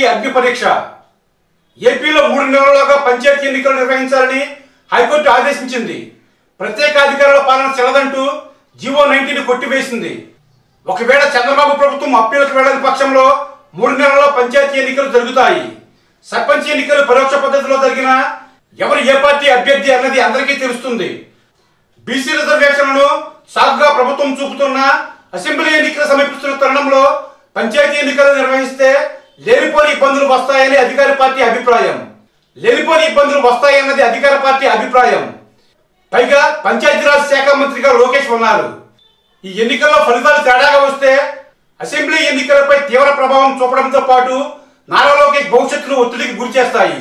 పార్టీకి అగ్ని పరీక్ష ఏపీలో మూడు నెలల్లోగా పంచాయతీ ఎన్నికలు నిర్వహించాలని హైకోర్టు ఆదేశించింది ప్రత్యేక అధికారుల పాలన చెల్లదంటూ జీవో నైన్టీని కొట్టివేసింది ఒకవేళ చంద్రబాబు ప్రభుత్వం అప్పీలకు వెళ్లని పక్షంలో మూడు నెలల్లో పంచాయతీ ఎన్నికలు జరుగుతాయి సర్పంచ్ ఎన్నికలు పరోక్ష పద్ధతిలో జరిగినా ఎవరు ఏ పార్టీ అభ్యర్థి అన్నది అందరికీ తెలుస్తుంది బీసీ రిజర్వేషన్లను సాగుగా ప్రభుత్వం చూపుతున్న అసెంబ్లీ ఎన్నికలు సమీపిస్తున్న తరుణంలో పంచాయతీ ఎన్నికలు నిర్వహిస్తే లేనిపోని ఇబ్బందులు వస్తాయని అధికార పార్టీ అభిప్రాయం లేనిపోని ఇబ్బందులు వస్తాయన్నది అధికార పార్టీ అభిప్రాయం పైగా పంచాయతీరాజ్ శాఖ మంత్రిగా లోకేష్ ఉన్నారు ఈ ఎన్నికల్లో ఫలితాలు తేడాగా వస్తే అసెంబ్లీ ఎన్నికలపై తీవ్ర ప్రభావం చూపడంతో పాటు నారా లోకేష్ భవిష్యత్తును ఒత్తిడికి గురి చేస్తాయి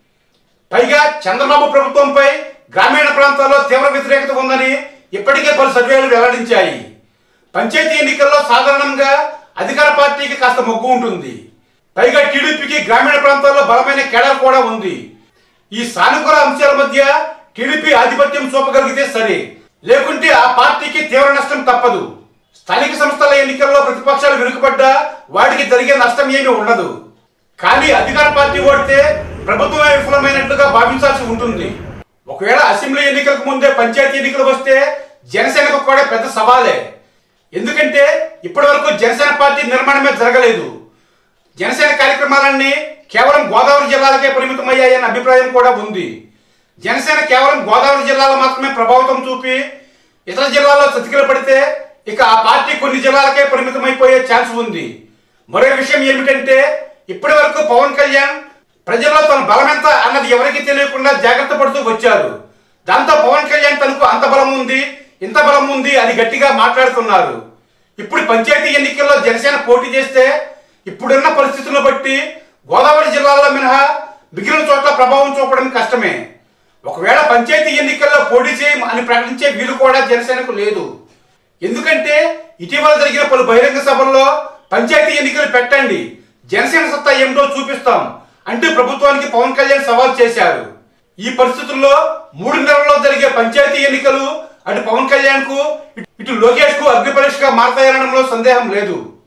పైగా చంద్రబాబు ప్రభుత్వంపై గ్రామీణ ప్రాంతాల్లో తీవ్ర వ్యతిరేకత ఉందని ఇప్పటికే పలు సర్వేలు వెల్లడించాయి పంచాయతీ ఎన్నికల్లో సాధారణంగా అధికార పార్టీకి కాస్త మొగ్గు ఉంటుంది పైగా టీడీపీకి గ్రామీణ ప్రాంతాల్లో బలమైన కేడర్ కూడా ఉంది ఈ సానుకూల అంశాల మధ్య టీడీపీ ఆధిపత్యం చూపగలిగితే సరే లేకుంటే ఆ పార్టీకి తీవ్ర నష్టం తప్పదు స్థానిక సంస్థల ఎన్నికల్లో ప్రతిపక్షాలు వెనుకబడ్డా వాటికి జరిగే నష్టం ఏమీ ఉండదు కానీ అధికార పార్టీ ఓడితే ప్రభుత్వమే విఫలమైనట్లుగా భావించాల్సి ఉంటుంది ఒకవేళ అసెంబ్లీ ఎన్నికలకు ముందే పంచాయతీ ఎన్నికలు వస్తే జనసేనకు కూడా పెద్ద సవాలే ఎందుకంటే ఇప్పటి వరకు జనసేన పార్టీ నిర్మాణమే జరగలేదు జనసేన కార్యక్రమాలన్నీ కేవలం గోదావరి జిల్లాలకే పరిమితమయ్యాయన్న అభిప్రాయం కూడా ఉంది జనసేన కేవలం గోదావరి జిల్లాలో మాత్రమే ప్రభావితం చూపి ఇతర జిల్లాల్లో చతికిల పడితే ఇక ఆ పార్టీ కొన్ని జిల్లాలకే పరిమితమైపోయే ఛాన్స్ ఉంది మరో విషయం ఏమిటంటే ఇప్పటి వరకు పవన్ కళ్యాణ్ ప్రజల్లో తన బలమెంత అన్నది ఎవరికీ తెలియకుండా జాగ్రత్త పడుతూ వచ్చారు దాంతో పవన్ కళ్యాణ్ తనకు అంత బలం ఉంది ఇంత బలం ఉంది అని గట్టిగా మాట్లాడుతున్నారు ఇప్పుడు పంచాయతీ ఎన్నికల్లో జనసేన పోటీ చేస్తే ఇప్పుడున్న పరిస్థితులను బట్టి గోదావరి జిల్లాలో మినహా మిగిలిన చోట్ల ప్రభావం చూపడం కష్టమే ఒకవేళ పంచాయతీ ఎన్నికల్లో పోటీ చేయం అని ప్రకటించే వీలు కూడా జనసేనకు లేదు ఎందుకంటే ఇటీవల జరిగిన పలు బహిరంగ సభల్లో పంచాయతీ ఎన్నికలు పెట్టండి జనసేన సత్తా ఏమిటో చూపిస్తాం అంటూ ప్రభుత్వానికి పవన్ కళ్యాణ్ సవాల్ చేశారు ఈ పరిస్థితుల్లో మూడు నెలల్లో జరిగే పంచాయతీ ఎన్నికలు అటు పవన్ కళ్యాణ్ కు ఇటు లోకేష్ కు అగ్ని పరీక్షగా మారతాయనడంలో సందేహం లేదు